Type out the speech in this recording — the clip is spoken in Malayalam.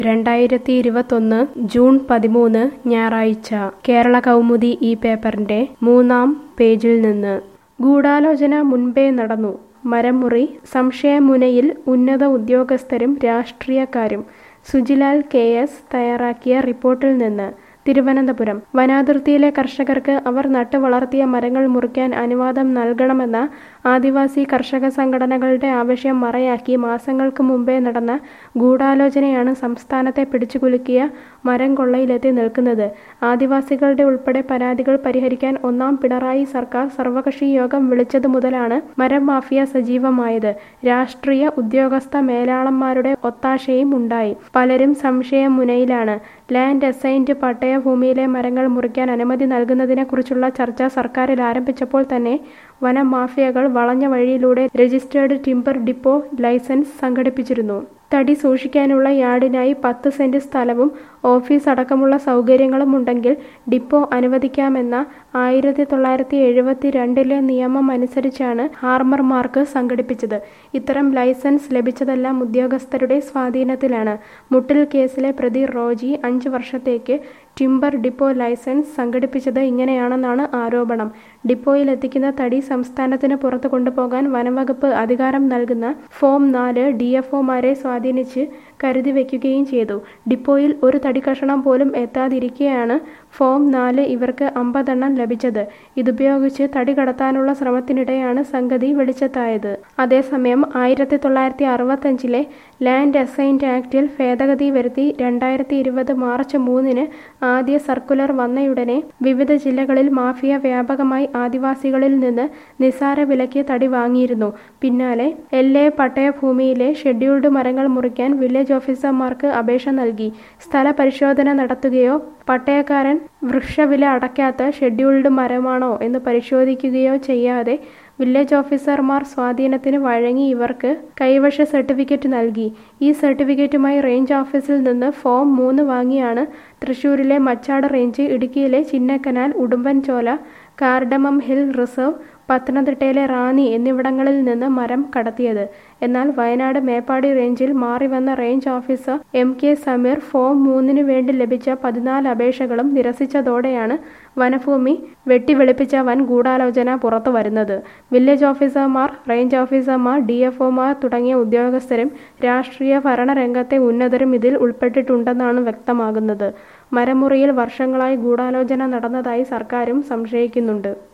രണ്ടായിരത്തി ഇരുപത്തൊന്ന് ജൂൺ പതിമൂന്ന് ഞായറാഴ്ച കേരള കൗമുദി ഈ പേപ്പറിന്റെ മൂന്നാം പേജിൽ നിന്ന് ഗൂഢാലോചന മുൻപേ നടന്നു മരമുറി സംശയമുനയിൽ ഉന്നത ഉദ്യോഗസ്ഥരും രാഷ്ട്രീയക്കാരും സുജിലാൽ കെ എസ് തയ്യാറാക്കിയ റിപ്പോർട്ടിൽ നിന്ന് തിരുവനന്തപുരം വനാതിർത്തിയിലെ കർഷകർക്ക് അവർ നട്ടു വളർത്തിയ മരങ്ങൾ മുറിക്കാൻ അനുവാദം നൽകണമെന്ന ആദിവാസി കർഷക സംഘടനകളുടെ ആവശ്യം മറയാക്കി മാസങ്ങൾക്ക് മുമ്പേ നടന്ന ഗൂഢാലോചനയാണ് സംസ്ഥാനത്തെ പിടിച്ചുകുലുക്കിയ മരം കൊള്ളയിലെത്തി നിൽക്കുന്നത് ആദിവാസികളുടെ ഉൾപ്പെടെ പരാതികൾ പരിഹരിക്കാൻ ഒന്നാം പിണറായി സർക്കാർ സർവകക്ഷി യോഗം വിളിച്ചതു മുതലാണ് മരം മാഫിയ സജീവമായത് രാഷ്ട്രീയ ഉദ്യോഗസ്ഥ മേലാളന്മാരുടെ ഒത്താശയും ഉണ്ടായി പലരും സംശയമുനയിലാണ് ലാൻഡ് അസൈൻഡ് പട്ടയഭൂമിയിലെ മരങ്ങൾ മുറിക്കാൻ അനുമതി നൽകുന്നതിനെക്കുറിച്ചുള്ള ചർച്ച സർക്കാരിൽ ആരംഭിച്ചപ്പോൾ തന്നെ വനം മാഫിയകൾ വളഞ്ഞ വഴിയിലൂടെ രജിസ്റ്റേർഡ് ടിമ്പർ ഡിപ്പോ ലൈസൻസ് സംഘടിപ്പിച്ചിരുന്നു തടി സൂക്ഷിക്കാനുള്ള യാർഡിനായി പത്ത് സെന്റ് സ്ഥലവും ഓഫീസ് അടക്കമുള്ള സൗകര്യങ്ങളും ഉണ്ടെങ്കിൽ ഡിപ്പോ അനുവദിക്കാമെന്ന ആയിരത്തി തൊള്ളായിരത്തി എഴുപത്തി രണ്ടിലെ നിയമം അനുസരിച്ചാണ് ഹാർമർമാർക്ക് സംഘടിപ്പിച്ചത് ഇത്തരം ലൈസൻസ് ലഭിച്ചതെല്ലാം ഉദ്യോഗസ്ഥരുടെ സ്വാധീനത്തിലാണ് മുട്ടിൽ കേസിലെ പ്രതി റോജി അഞ്ച് വർഷത്തേക്ക് ടിമ്പർ ഡിപ്പോ ലൈസൻസ് സംഘടിപ്പിച്ചത് ഇങ്ങനെയാണെന്നാണ് ആരോപണം ഡിപ്പോയിൽ എത്തിക്കുന്ന തടി സംസ്ഥാനത്തിന് പുറത്തു കൊണ്ടുപോകാൻ വനംവകുപ്പ് അധികാരം നൽകുന്ന ഫോം നാല് ഡി എഫ് ഒമാരെ സ്വാധീനിച്ച് കരുതി വയ്ക്കുകയും ചെയ്തു ഡിപ്പോയിൽ ഒരു തടി കഷണം പോലും എത്താതിരിക്കെയാണ് ഫോം നാല് ഇവർക്ക് അമ്പതെണ്ണം ലഭിച്ചത് ഇതുപയോഗിച്ച് തടി കടത്താനുള്ള ശ്രമത്തിനിടെയാണ് സംഗതി വെളിച്ചത്തായത് അതേസമയം ആയിരത്തി തൊള്ളായിരത്തി അറുപത്തഞ്ചിലെ ലാൻഡ് അസൈൻഡ് ആക്ടിൽ ഭേദഗതി വരുത്തി രണ്ടായിരത്തി ഇരുപത് മാർച്ച് മൂന്നിന് ആദ്യ സർക്കുലർ വന്നയുടനെ വിവിധ ജില്ലകളിൽ മാഫിയ വ്യാപകമായി ആദിവാസികളിൽ നിന്ന് നിസാര വിലയ്ക്ക് തടി വാങ്ങിയിരുന്നു പിന്നാലെ എൽ എ പട്ടയഭൂമിയിലെ ഷെഡ്യൂൾഡ് മരങ്ങൾ മുറിക്കാൻ വില്ലേജ് ഓഫീസർമാർക്ക് അപേക്ഷ നൽകി സ്ഥല പരിശോധന നടത്തുകയോ പട്ടയക്കാരൻ വൃക്ഷവില അടയ്ക്കാത്ത ഷെഡ്യൂൾഡ് മരമാണോ എന്ന് പരിശോധിക്കുകയോ ചെയ്യാതെ വില്ലേജ് ഓഫീസർമാർ സ്വാധീനത്തിന് വഴങ്ങി ഇവർക്ക് കൈവശ സർട്ടിഫിക്കറ്റ് നൽകി ഈ സർട്ടിഫിക്കറ്റുമായി റേഞ്ച് ഓഫീസിൽ നിന്ന് ഫോം മൂന്ന് വാങ്ങിയാണ് തൃശൂരിലെ മച്ചാട് റേഞ്ച് ഇടുക്കിയിലെ Chinnakanal Udumbanchola cardamom hill reserve പത്തനംതിട്ടയിലെ റാന്നി എന്നിവിടങ്ങളിൽ നിന്ന് മരം കടത്തിയത് എന്നാൽ വയനാട് മേപ്പാടി റേഞ്ചിൽ മാറി വന്ന range officer M K Sameer form മൂന്നിനു വേണ്ടി ലഭിച്ച പതിനാല് അപേക്ഷകളും നിരസിച്ചതോടെയാണ് വനഭൂമി വെട്ടിവെളുപ്പിച്ച വൻ ഗൂഢാലോചന പുറത്തു വരുന്നത് വില്ലേജ് ഓഫീസർമാർ റേഞ്ച് ഓഫീസർമാർ ഡി എഫ് ഒമാർ തുടങ്ങിയ ഉദ്യോഗസ്ഥരും രാഷ്ട്രീയ ഭരണരംഗത്തെ ഉന്നതരും ഇതിൽ ഉൾപ്പെട്ടിട്ടുണ്ടെന്നാണ് വ്യക്തമാകുന്നത് മരമുറിയിൽ വർഷങ്ങളായി ഗൂഢാലോചന നടന്നതായി സർക്കാരും സംശയിക്കുന്നുണ്ട്